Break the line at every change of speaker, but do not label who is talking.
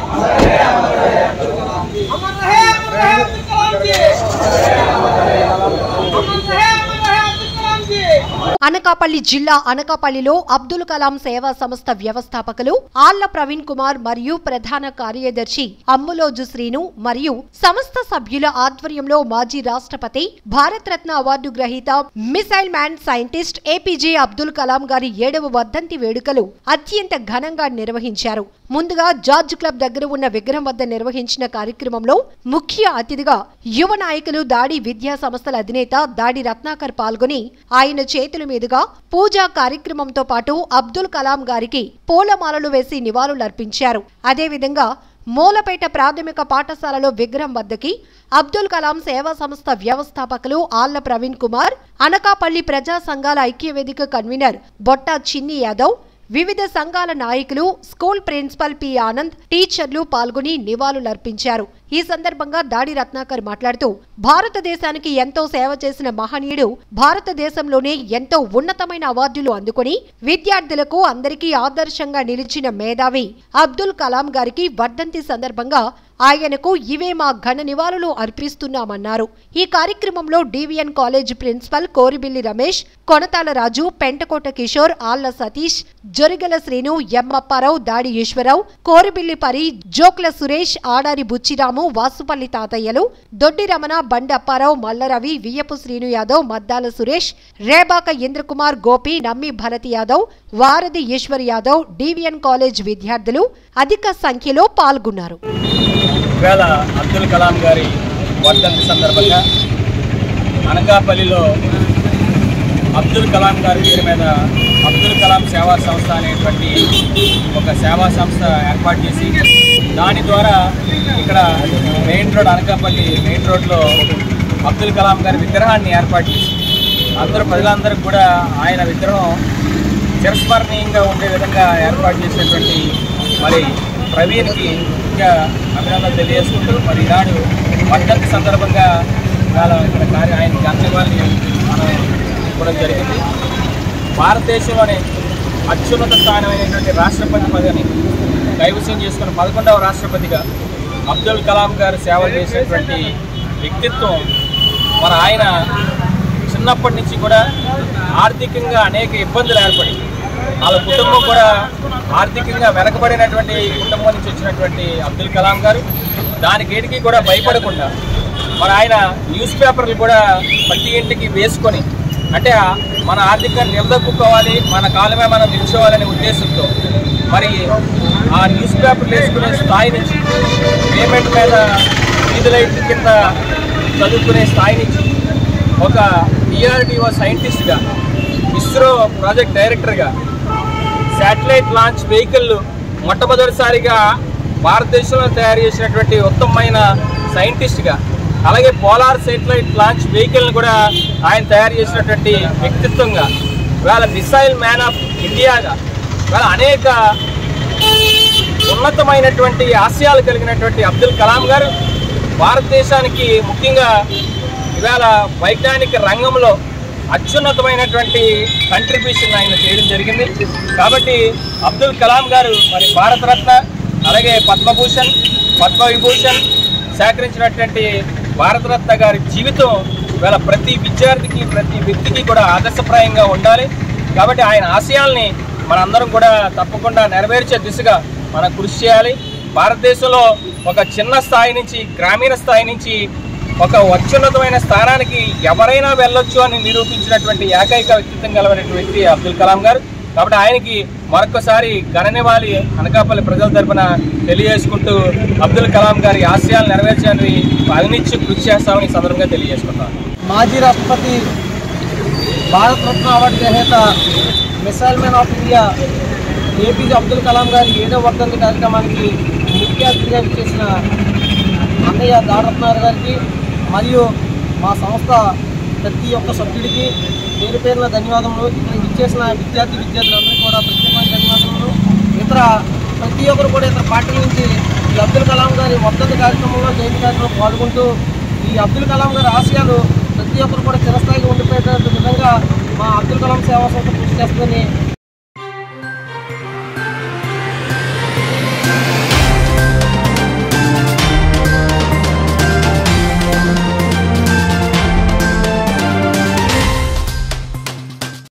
अमर रहे अमर रहे अब्दुल कलाम जी अमर रहे अमर रहे अब्दुल कलाम जी
అనకాపల్లి జిల్లా అనకాపల్లిలో అబ్దుల్ కలాం సేవా సంస్థ వ్యవస్థాపకులు ఆళ్ల ప్రవీణ్ కుమార్ మరియు ప్రధాన కార్యదర్శి అమ్ములోజు శ్రీను మరియు సంస్థ సభ్యుల ఆధ్వర్యంలో మాజీ రాష్ట్రపతి భారతరత్న అవార్డు గ్రహీత missile man scientist APJ Abdul Kalam గారి ఏడవ వర్ధంతి వేడుకలు అత్యంత ఘనంగా నిర్వహించారు ముందుగా జార్జ్ క్లబ్ దగ్గర ఉన్న విగ్రహం వద్ద నిర్వహించిన కార్యక్రమంలో ముఖ్య అతిథిగా యువ నాయకులు దాడి విద్యా సంస్థల అధినేత దాడి రత్నాకర్ పాల్గొని ఆయన చేతుల మీదుగా పూజా కార్యక్రమంతో పాటు అబ్దుల్ కలాం గారికి పూలమాలలు వేసి నివాళులర్పించారు అదేవిధంగా మూలపేట ప్రాథమిక పాఠశాలలో విగ్రహం వద్దకి అబ్దుల్ కలాం సేవా సంస్థ వ్యవస్థాపకులు ఆళ్ల ప్రవీణ్ కుమార్ అనకాపల్లి ప్రజా సంఘాల ఐక్యవేదిక కన్వీనర్ బొట్టా చిన్ని యాదవ్ వివిధ సంఘాల నాయకులు స్కూల్ ప్రిన్సిపల్ పి ఆనంద్ టీచర్లు పాల్గొని నివాళులర్పించారు ఈ సందర్భంగా దాడి రత్నాకర్ మాట్లాడుతూ భారతదేశానికి ఎంతో సేవ చేసిన మహనీయుడు భారతదేశంలోనే ఎంతో ఉన్నతమైన అవార్డులు అందుకొని విద్యార్థులకు అందరికీ ఆదర్శంగా నిలిచిన మేధావి అబ్దుల్ కలాం గారికి వర్ధంతి సందర్భంగా ఆయనకు ఇవే మా ఘన నివాళులు అర్పిస్తున్నామన్నారు ఈ కార్యక్రమంలో DVN college principal కోరిబిల్లి Ramesh Konathala రాజు పెంటకోట కిషోర్ ఆళ్ల సతీష్ జొరిగల శ్రీను ఎమ్మప్పారావు దాడి ఈశ్వరరావు కోరిబిల్లి పరి జోక్ల సురేష్ ఆడారి బుచ్చిరాము వాసుపల్లి తాతయ్యలు దొడ్డి రమణ బండి అప్పారావు మల్లరవి వియ్యపు శ్రీను యాదవ్ మద్దాల సురేష్ రేబాక ఇంద్రకుమార్ గోపి నమ్మి భరత్ యాదవ్ వారధి ఈశ్వర్ యాదవ్ డివిఎన్ కాలేజ్ విద్యార్థులు అధిక సంఖ్యలో పాల్గొన్నారు
ఈవేళ అబ్దుల్ కలాం గారి వర్ధంతి సందర్భంగా అనకాపల్లిలో అబ్దుల్ కలాం గారి పేరు మీద అబ్దుల్ కలాం సేవా సంస్థ అనేటువంటి ఒక సేవా సంస్థ ఏర్పాటు చేసి దాని ద్వారా ఇక్కడ మెయిన్ రోడ్ అనకాపల్లి మెయిన్ రోడ్లో అబ్దుల్ కలాం గారి విగ్రహాన్ని ఏర్పాటు చేసి అందరూ ప్రజలందరికీ కూడా ఆయన విగ్రహం చిరస్మరణీయంగా ఉండే విధంగా ఏర్పాటు చేసినటువంటి మరి ప్రవీణ్కి ఇంకా అభినందనలు తెలియజేసుకుంటూ మరి ఈనాడు వర్ధంతి సందర్భంగా ఇవాళ ఇక్కడ కార్య ఆయనకి అంత్యవాళ్ళని మనం ఇవ్వడం జరిగింది భారతదేశంలోనే అత్యున్నత స్థానమైనటువంటి రాష్ట్రపతి పదవిని కైవసం చేసుకున్న పదకొండవ రాష్ట్రపతిగా అబ్దుల్ కలాం గారు సేవ చేసేటువంటి వ్యక్తిత్వం మన ఆయన చిన్నప్పటి నుంచి కూడా ఆర్థికంగా అనేక ఇబ్బందులు ఏర్పడి వాళ్ళ కుటుంబం కూడా ఆర్థికంగా వెనకబడినటువంటి కుటుంబం నుంచి వచ్చినటువంటి అబ్దుల్ కలాం గారు దానికి ఏటికి కూడా భయపడకుండా మరి ఆయన న్యూస్ పేపర్లు కూడా ప్రతి ఇంటికి వేసుకొని అంటే ఆ- మన ఆర్థికంగా నిలదొక్కుకోవాలి మన కాలమే మనం నిల్చోవాలనే ఉద్దేశంతో మరి ఆ న్యూస్ పేపర్లు వేసుకునే స్థాయి నుంచి పేమెంట్ మీద వీధులైట్ కింద చదువుకునే స్థాయి నుంచి ఒక డిఆర్డిఓ సైంటిస్ట్గా ఇస్రో ప్రాజెక్ట్ డైరెక్టర్గా శాటిలైట్ లాంచ్ వెహికల్ మొట్టమొదటిసారిగా భారతదేశంలో తయారు చేసినటువంటి ఉత్తమమైన సైంటిస్ట్గా అలాగే పోలార్ శాటిలైట్ లాంచ్ వెహికల్ని కూడా ఆయన తయారు చేసినటువంటి వ్యక్తిత్వంగా ఇవాళ మిసైల్ మ్యాన్ ఆఫ్ ఇండియాగా ఇవాళ అనేక ఉన్నతమైనటువంటి ఆశయాలు కలిగినటువంటి అబ్దుల్ కలాం గారు భారతదేశానికి ముఖ్యంగా ఇవాళ వైజ్ఞానిక రంగంలో అత్యున్నతమైనటువంటి కంట్రిబ్యూషన్ ఆయన చేయడం జరిగింది కాబట్టి అబ్దుల్ కలాం గారు మరి భారతరత్న అలాగే పద్మభూషణ్ పద్మవిభూషణ్ సేకరించినటువంటి భారతరత్న గారి జీవితం ఇవాళ ప్రతి విద్యార్థికి ప్రతి వ్యక్తికి కూడా ఆదర్శప్రాయంగా ఉండాలి కాబట్టి ఆయన ఆశయాల్ని మనందరం కూడా తప్పకుండా నెరవేర్చే దిశగా మనం కృషి చేయాలి భారతదేశంలో ఒక చిన్న స్థాయి నుంచి గ్రామీణ స్థాయి నుంచి ఒక అత్యున్నతమైన స్థానానికి ఎవరైనా వెళ్ళొచ్చు అని నిరూపించినటువంటి ఏకైక వ్యక్తిత్వం గలవనటువంటి వ్యక్తి అబ్దుల్ కలాం గారు కాబట్టి ఆయనకి మరొకసారి ఘననివ్వాలి అనకాపల్లి ప్రజల తరపున తెలియజేసుకుంటూ అబ్దుల్ కలాం గారి ఆశయాలు నెరవేర్చడానికి అవినిత్యం కృషి చేస్తామని ఈ సందర్భంగా తెలియజేసుకుంటాను
మాజీ రాష్ట్రపతి భారతరత్న అవార్డు గ్రహీత missile man of India APJ Abdul Kalam గారి ఏడవ వర్ధంతి కార్యక్రమానికి ముఖ్య అతిథిగా చేసిన అన్నయ్య దారత్నార్ గారికి మరియు మా సంస్థ ప్రతి ఒక్క సభ్యుడికి పేరు పేరున ధన్యవాదములు ఇక్కడ ఇచ్చేసిన విద్యార్థి విద్యార్థులందరికీ కూడా ప్రత్యేకమైన ధన్యవాదములు ఇతర ప్రతి ఒక్కరు కూడా ఇతర పార్టీల నుంచి ఈ అబ్దుల్ కలాం గారి వర్ధంతి కార్యక్రమంలో జయంతి కార్యక్రమంలో పాల్గొంటూ ఈ అబ్దుల్ కలాం గారి ఆశయాలు ప్రతి ఒక్కరు కూడా చిరస్థాయిగా ఉండిపోయేటట్టు విధంగా మా అబ్దుల్ కలాం సేవా సంస్థ కృషి చేస్తుందని